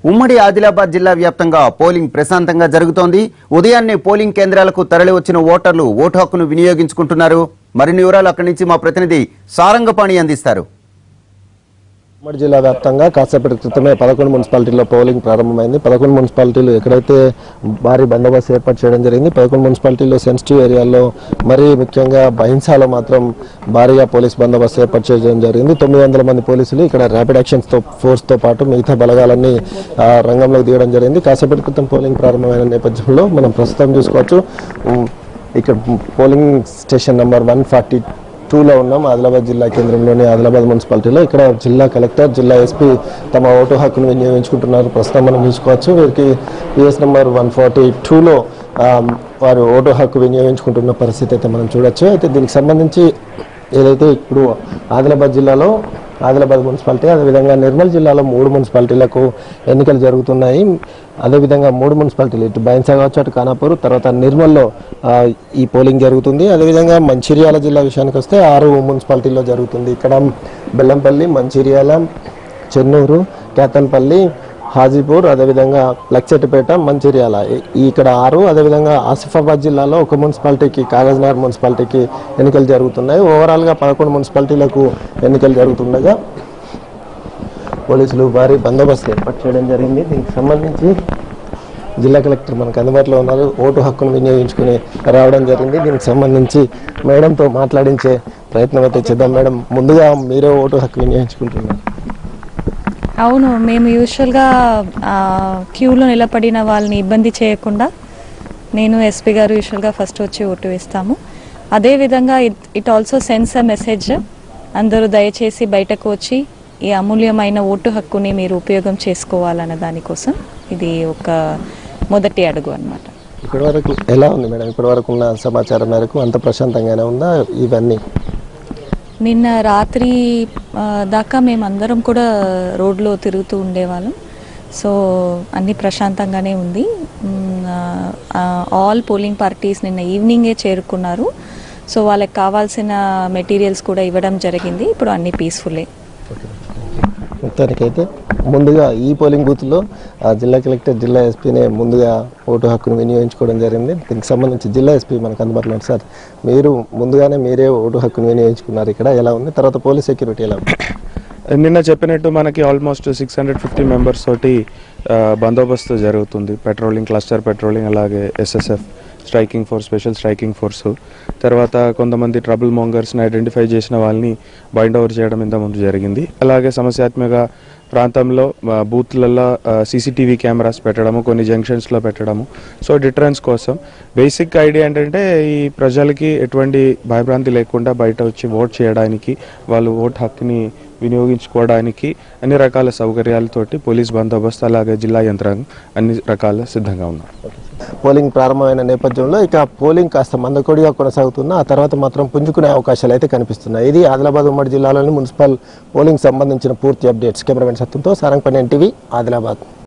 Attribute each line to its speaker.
Speaker 1: ఉమ్మడి ఆదిలాబాద్ జిల్లా వ్యాప్తంగా పోలింగ్ ప్రశాంతంగా జరుగుతోంది ఉదయాన్నే పోలింగ్ కేంద్రాలకు తరలి వచ్చిన ఓటర్లు ఓటు హక్కును వినియోగించుకుంటున్నారు మరిన్ని వివరాలు అక్కడి నుంచి మా ప్రతినిధి సారంగపాణి అందిస్తారు
Speaker 2: ఉమ్మడి జిల్లా వ్యాప్తంగా కాసేపటి క్రితమే పదకొండు మున్సిపాలిటీల్లో పోలింగ్ ప్రారంభమైంది పదకొండు మున్సిపాలిటీలు ఎక్కడైతే భారీ బందోబస్తు ఏర్పాటు చేయడం జరిగింది పదకొండు మున్సిపాలిటీల్లో సెన్సిటివ్ ఏరియాల్లో మరీ ముఖ్యంగా బహింసాలో మాత్రం భారీగా పోలీస్ బందోబస్తు ఏర్పాటు చేయడం జరిగింది తొమ్మిది వందల మంది పోలీసులు ఇక్కడ ర్యాపిడ్ యాక్షన్స్ తో ఫోర్స్ తో పాటు మిగతా బలగాలన్నీ ఆ, రంగంలోకి దిగడం జరిగింది కాసేపటి క్రితం పోలింగ్ ప్రారంభమైన నేపథ్యంలో మనం ప్రస్తుతం చూసుకోవచ్చు ఉమ్, ఇక్కడ polling station number one forty టూలో ఉన్నాం ఆదిలాబాద్ జిల్లా కేంద్రంలోని ఆదిలాబాద్ మున్సిపాలిటీలో ఇక్కడ జిల్లా కలెక్టర్ జిల్లా ఎస్పీ తమ ఓటు హక్కును వినియోగించుకుంటున్నారు ప్రస్తుతం మనం చూసుకోవచ్చు వీరికి పిఎస్ నెంబర్ వన్ ఫార్టీ టూలో వారు ఓటు హక్కు వినియోగించుకుంటున్న పరిస్థితి అయితే మనం చూడొచ్చు అయితే దీనికి సంబంధించి ఏదైతే ఇప్పుడు ఆదిలాబాద్ జిల్లాలో ఆదిలాబాద్ మున్సిపాలిటీ అదేవిధంగా నిర్మల్ జిల్లాలో మూడు మున్సిపాలిటీలకు ఎన్నికలు జరుగుతున్నాయి అదేవిధంగా మూడు మున్సిపాలిటీలు ఇటు బైన్సా కావచ్చు అటు ఖానాపూర్ తర్వాత నిర్మల్లో ఆ, ఈ పోలింగ్ జరుగుతుంది అదేవిధంగా మంచిర్యాల జిల్లా విషయానికి వస్తే ఆరు మున్సిపాలిటీల్లో జరుగుతుంది ఇక్కడ బెల్లంపల్లి మంచిర్యాల చెన్నూరు కేతన్పల్లి హాజీపూర్ అదేవిధంగా లక్చెట్టుపేట మంచిర్యాల ఈ- ఈ ఇక్కడ ఆరు అదేవిధంగా ఆసిఫాబాద్ జిల్లాలో ఒక మున్సిపాలిటీకి కాగజ్నగర్ మున్సిపాలిటీకి ఎన్నికలు జరుగుతున్నాయి ఓవరాల్గా పదకొండు మున్సిపాలిటీలకు ఎన్నికలు జరుగుతుండగా పోలీసులు భారీ బందోబస్తు ఏర్పాటు చేయడం జరిగింది దీనికి సంబంధించి జిల్లా కలెక్టర్ మనకు అందుబాటులో ఉన్నారు ఓటు హక్కును వినియోగించుకుని రావడం జరిగింది దీనికి సంబంధించి మేడంతో మాట్లాడించే ప్రయత్నం అయితే చేద్దాం మేడం ముందుగా మీరే ఓటు హక్కు వినియోగించుకుంటున్నారు
Speaker 3: అవును మేము యూజువల్గా ఆ, క్యూలో నిలబడిన వాళ్ళని ఇబ్బంది చేయకుండా నేను ఎస్పీ గారు యూజువల్గా ఫస్ట్ వచ్చి ఓటు వేస్తాము అదేవిధంగా it it also sense a message అందరూ దయచేసి బయటకు వచ్చి ఈ అమూల్యమైన ఓటు హక్కుని మీరు ఉపయోగం చేసుకోవాలన్న దానికోసం ఇది ఒక మొదటి అడుగు అన్నమాట
Speaker 2: ఇప్పటి వరకు ఎలా ఉంది మేడం ఇప్పటి వరకు ఉన్న సమాచారం మేరకు అంత ప్రశాంతంగానే ఉందా ఇవన్నీ
Speaker 3: నిన్న రాత్రి ఆ, దాకా మేము అందరం కూడా రోడ్లో తిరుగుతూ ఉండేవాళ్ళం సో అన్ని ప్రశాంతంగానే ఉంది ఆల్ పోలింగ్ పార్టీస్ నిన్న ఈవినింగే చేరుకున్నారు సో వాళ్ళకి కావాల్సిన మెటీరియల్స్ కూడా ఇవ్వడం జరిగింది ఇప్పుడు అన్ని పీస్ఫుల్లే
Speaker 2: మొత్తానికైతే ముందుగా ఈ పోలింగ్ బూత్లో ఆ జిల్లా కలెక్టర్ జిల్లా ఎస్పీనే ముందుగా ఓటు హక్కును వినియోగించుకోవడం జరిగింది దీనికి సంబంధించి జిల్లా ఎస్పీ మనకు అందుబాటులో ఉంది సార్ మీరు ముందుగానే మీరే ఓటు హక్కును వినియోగించుకున్నారు ఇక్కడ ఎలా ఉంది తర్వాత పోలీస్ సెక్యూరిటీ ఎలా ఉంది
Speaker 4: నిన్న చెప్పినట్టు మనకి almost six hundred fifty members తోటి ఆ, బందోబస్తు జరుగుతుంది పెట్రోలింగ్ క్లస్టర్ పెట్రోలింగ్ అలాగే SSF striking force special striking force తర్వాత కొంతమంది ట్రబుల్ మోంగర్స్ని ఐడెంటిఫై చేసిన వాళ్ళని బైండ్ ఓవర్ చేయడం ఇంతకుముందు జరిగింది అలాగే సమస్యాత్మక ప్రాంతంలో ఆ, బూత్లలో సీసీటీవీ కెమెరాస్ పెట్టడము కొన్ని జంక్షన్స్లో పెట్టడము సో డిటరెన్స్ కోసం బేసిక్ ఐడియా ఏంటంటే ఈ ప్రజలకి ఎటువంటి భయభ్రాంతి లేకుండా బయట వచ్చి ఓట్ చేయడానికి వాళ్ళు ఓట్ హక్కుని వినియోగించుకోవడానికి అన్ని రకాల సౌకర్యాలతోటి పోలీస్ బందోబస్తు అలాగే జిల్లా యంత్రాంగం అన్ని రకాల సిద్ధంగా ఉన్నారు
Speaker 2: పోలింగ్ ప్రారంభమైన నేపథ్యంలో ఇక పోలింగ్ కాస్త మందకొడిగా కొనసాగుతున్న ఆ తర్వాత మాత్రం పుంజుకునే అవకాశాలు అయితే కనిపిస్తున్నాయి ఇది ఆదిలాబాద్ ఉమ్మడి జిల్లాలోని మున్సిపల్ పోలింగ్ సంబంధించిన పూర్తి అప్డేట్స్ కెమెరామెన్ సత్యంతో సారంగపల్లి ఎన్టీవీ ఆదిలాబాద్